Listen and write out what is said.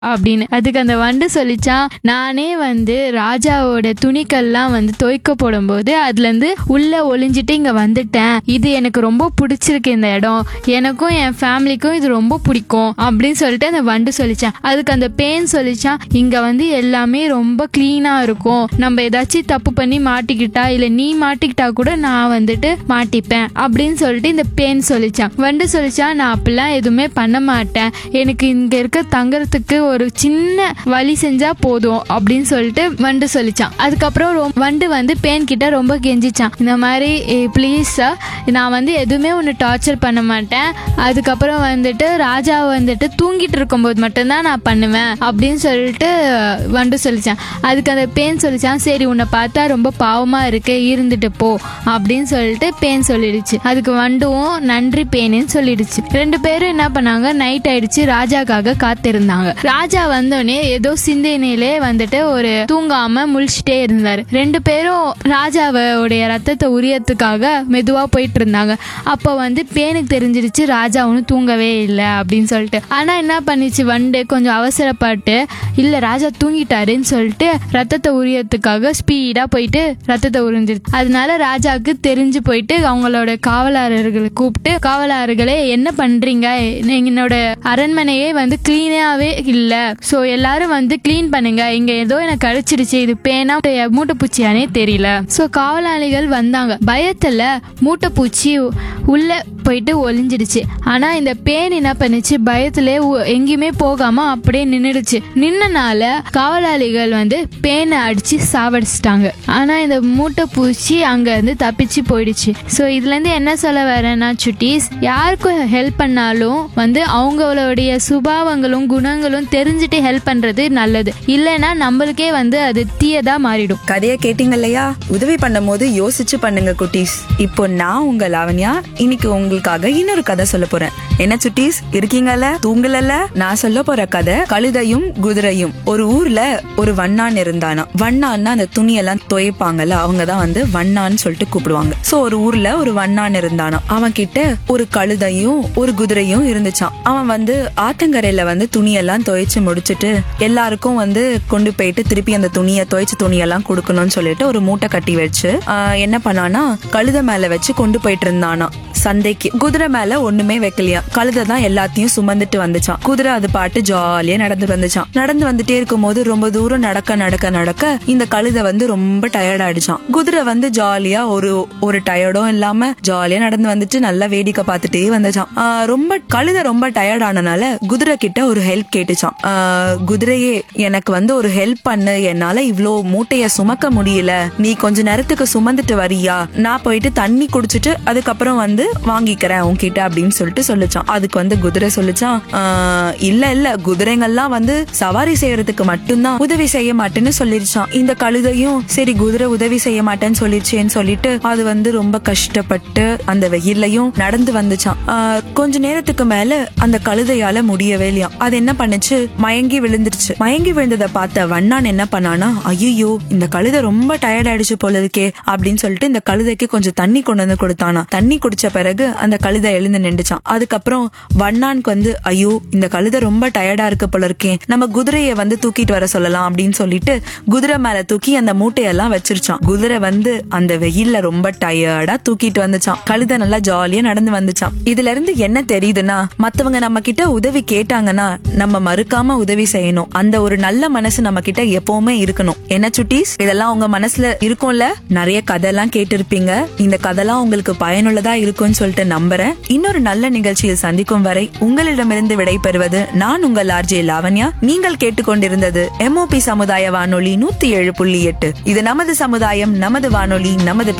அப்படின்னு அதுக்கு அந்த வண்டு சொல்லிச்சான் நானே வந்து ராஜாவோட துணிக்கள்லாம் வந்து துவைக்க போடும்போது அதுலேருந்து உள்ள ஒளிஞ்சிட்டு இங்கே வந்துட்டேன் இது எனக்கு ரொம்ப பிடிச்சிருக்கு இந்த இடம் எனக்கும் என் ஃபேமிலிக்கும் இது ரொம்ப பிடிக்கும் அப்படின்னு சொல்லிட்டு அந்த வண்டு சொல்லிச்சான் அதுக்கு அந்த பேன் சொல்லிச்சான் இங்கே வந்து எல்லாமே ரொம்ப க்ளீனாக இருக்கும் நம்ம ஏதாச்சும் தப்பு பண்ணி மாட்டிக்கிட்டா இல்லை நீ மாட்டிக்கிட்டா கூட நான் வந்துட்டு மாட்டிப்பேன் அப்படின்னு சொல்லிட்டு இந்த பேன் சொல்லிச்சான் வண்டு சொல்லிச்சான் நான் அப்படிலாம் எதுவுமே பண்ண மாட்டேன் எனக்கு இங்க இருக்க தங்கறதுக்கு ஒரு சின்ன வழி செஞ்சா போதும் அப்படின்னு சொல்லிட்டு வண்டு சொல்லிச்சான் அதுக்கப்புறம் ரொ- வண்டு வந்து பேன் கிட்ட ரொம்ப கெஞ்சிச்சான் இந்த மாதிரி ப்ளீஸ் நான் வந்து எதுவுமே ஒன்று டார்ச்சர் பண்ண மாட்டேன் அதுக்கப்புறம் வந்துட்டு ராஜா வந்துட்டு தூங்கிட்டு இருக்கும்போது மட்டும்தான் நான் பண்ணுவேன் அப்படின்னு சொல்லிட்டு வண்டு சொல்லிச்சான் அதுக்கு அந்த பேன் சொல்லிச்சான் சரி உன்னை பார்த்தா ரொம்ப பாவமா இருக்கு இருந்துட்டு போ அப்படின்னு சொல்லிட்டு பேன் சொல்லிடுச்சு அதுக்கு வண்டுவும் நன்றி பேனேன்னு சொல்லிடுச்சு ரெண்டு பேரும் என்ன பண்ணாங்க நைட் ஆயிடுச்சு ராஜாக்காக காத்திருந்தாங்க ராஜா வந்தோடனே ஏதோ சிந்தனையிலே வந்துட்டு ஒரு தூங்காம முழிச்சிட்டே இருந்தாரு ரெண்டு பேரும் ராஜாவோடைய ரத்தத்தை உரியத்துக்காக மெதுவா போயிட்டு இருந்தாங்க அப்போ வந்து பேனுக்கு தெரிஞ்சிருச்சு ராஜா ஒன்றும் தூங்கவே இல்லை அப்படின்னு சொல்லிட்டு ஆனா என்ன பண்ணிச்சு வண்டு கொஞ்சம் அவசரப்பட்டு இல்ல ராஜா தூங்கிட்டாருன்னு சொல்லிட்டு ரத்தத்தை உரியத்துக்காக ஸ்பீடா போயிட்டு ரத்தத்தை உறிஞ்சிருச்சு அதனால ராஜாவுக்கு தெரிஞ்சு போயிட்டு அவங்களோட காவலாளர்களை கூப்பிட்டு காவலாளர்களே என்ன பண்றீங்க என்னோட அரண்மனையே வந்து கிளீனாவே இல்ல சோ எல்லாரும் வந்து க்ளீன் பண்ணுங்க இங்க ஏதோ எனக்கு கழிச்சிடுச்சு இது பேனா மூட்டைப்பூச்சியானே தெரியல சோ காவலாளிகள் வந்தாங்க பயத்துல மூட்டைப்பூச்சி உள்ள போயிட்டு ஒளிஞ்சிடுச்சு ஆனா இந்த பேன் என்ன பண்ணுச்சு பயத்திலே உ- எங்கேயுமே போகாம அப்படியே நின்னுடுச்சு நின்னனால காவலாளிகள் வந்து பேனை அடிச்சு சாவடிச்சிட்டாங்க ஆனா இந்த மூட்டைப்பூச்சி அங்க இருந்து தப்பிச்சு போயிடுச்சு ஸோ இதுல இருந்து என்ன சொல்ல வரேன்னா சுட்டீஸ் யாருக்கும் ஹெல்ப் பண்ணாலும் வந்து அவங்களுடைய சுபாவங்களும் குணங்களும் தெரிஞ்சுட்டு ஹெல்ப் பண்றது நல்லது இல்லைன்னா நம்மளுக்கே வந்து அது தீயதா மாறிடும் கதைய கேட்டீங்க இல்லையா உதவி பண்ணும்போது யோசிச்சு பண்ணுங்க குட்டீஸ் இப்போ நான் உங்க லாவண்யா இன்னைக்கு உங்களுக்காக இன்னொரு கதை சொல்ல போறேன் என்ன சுட்டீஸ் இருக்கீங்கல்ல தூங்கலல்ல நான் சொல்ல போற கதை கழுதையும் குதிரையும் ஒரு ஊர்ல ஒரு வண்ணான் இருந்தானா வண்ணான்னா அந்த துணியெல்லாம் துவைப்பாங்கல்ல அவங்க தான் வந்து வண்ணான்னு சொல்லிட்டு கூப்பிடுவாங்க சோ ஒரு ஊர்ல ஒரு வண்ணான் இருந்தானா அவன் கிட்ட ஒரு கழுதையும் ஒரு குதிரையும் இருந்துச்சான் அவன் வந்து ஆத்தங்கரையில வந்து துணியெல்லாம் துவைச்சு முடிச்சிட்டு எல்லாருக்கும் வந்து கொண்டு போயிட்டு திருப்பி அந்த துணியை துவைச்ச துணியெல்லாம் கொடுக்கணும்னு சொல்லிட்டு ஒரு மூட்டை கட்டி வச்சு ஆஹ், என்ன பண்ணானா கழுதை மேல வச்சு கொண்டு போயிட்டு இருந்தானா சந்தைக்கு குதிரை மேல ஒண்ணுமே வைக்கலையா கழுதை தான் எல்லாத்தையும் சுமந்துட்டு வந்துச்சான் குதிரை அது பாட்டு ஜாலியா நடந்து வந்துச்சான் நடந்து வந்துட்டே இருக்கும்போது ரொம்ப தூரம் நடக்க நடக்க நடக்க இந்த கழுதை வந்து ரொம்ப டயர்ட் ஆயிடுச்சான் குதிரை வந்து ஜாலியா ஒரு ஒரு டயர்டும் இல்லாம ஜாலியா நடந்து வந்துட்டு நல்லா வேடிக்கை பார்த்துட்டே வந்துச்சான் ஆஹ் ரொம்ப கழுதை ரொம்ப டயர்ட் ஆனனால குதிரை கிட்ட ஒரு ஹெல்ப் கேட்டுச்சான் ஆஹ் குதிரையே எனக்கு வந்து ஒரு ஹெல்ப் பண்ணு என்னால இவ்ளோ மூட்டைய சுமக்க முடியல நீ கொஞ்ச நேரத்துக்கு சுமந்துட்டு வரியா நான் போயிட்டு தண்ணி குடிச்சிட்டு அதுக்கப்புறம் வந்து வாங்கிக்கிறேன் உன்கிட்ட அப்படின்னு சொல்லிட்டு சொல்லிச்சான் அதுக்கு வந்து குதிரை சொல்லிச்சான் "ஆஹ், இல்ல இல்ல குதிரைங்கள்லாம் வந்து சவாரி செய்யறதுக்கு மட்டும்தான் உதவி செய்ய மாட்டேன்னு சொல்லிருச்சான் இந்த கழுதையும் சரி குதிரை உதவி செய்ய மாட்டேன்னு சொல்லிருச்சேன்னு சொல்லிட்டு அது வந்து ரொம்ப கஷ்டப்பட்டு அந்த வெயில்லையும் நடந்து வந்துச்சான் ஆஹ், கொஞ்ச நேரத்துக்கு மேல அந்த கழுதையால முடியவே இல்லையா அது என்ன பண்ணுச்சு மயங்கி விழுந்துருச்சு மயங்கி விழுந்ததை பார்த்த வண்ணான் என்ன பண்ணானா ஐயோ இந்த கழுதை ரொம்ப டயர்ட் ஆயிடுச்சு போல இருக்கே அப்படின்னு சொல்லிட்டு இந்த கழுதைக்கு கொஞ்சம் தண்ணி கொண்டு வந்து கொடுத்தானா தண்ணி குடிச்ச பிறகு அந்த கழுதை எழுந்து நின்றுச்சான் அதுக்கப்புறம் வண்ணானுக்கு வந்து ஐயோ இந்த கழுதை ரொம்ப டயர்டா இருக்கு போல இருக்கே நம்ம குதிரையை வந்து தூக்கிட்டு வர சொல்லலாம் அப்படின்னு சொல்லிட்டு குதிரை மேல தூக்கி அந்த மூட்டையெல்லாம் வச்சிருச்சான் குதிரை வந்து அந்த வெயில்ல ரொம்ப டயர்டா தூக்கிட்டு வந்துச்சான் கழுதை நல்லா ஜாலியா நடந்து வந்துச்சான் இதுல இருந்து என்ன தெரியுதுன்னா மத்தவங்க நம்ம கிட்ட உதவி கேட்டாங்கன்னா நம்ம மறுக்காம உதவி செய்யணும் அந்த ஒரு நல்ல மனசு நம்ம கிட்ட எப்பவுமே இருக்கணும் என்ன சுட்டீஸ் இதெல்லாம் உங்க மனசுல இருக்கும்ல நிறைய கதையெல்லாம் கேட்டிருப்பீங்க இந்த கதைலாம் உங்களுக்கு பயனுள்ளதா இருக்கும்னு சொல்லிட்டு நம்புறேன் இன்னொரு நல்ல நிகழ்ச்சியில் சந்திக்கும் வரை உங்களிடமிருந்து விடைபெறுவது நான் உங்கள் ஆர்ஜே லாவண்யா நீங்கள் கேட்டுக்கொண்டிருந்தது எம்ஓபி சமுதாய வானொலி நூத்தி ஏழு புள்ளி எட்டு இது நமது சமுதாயம் நமது வானொலி நமது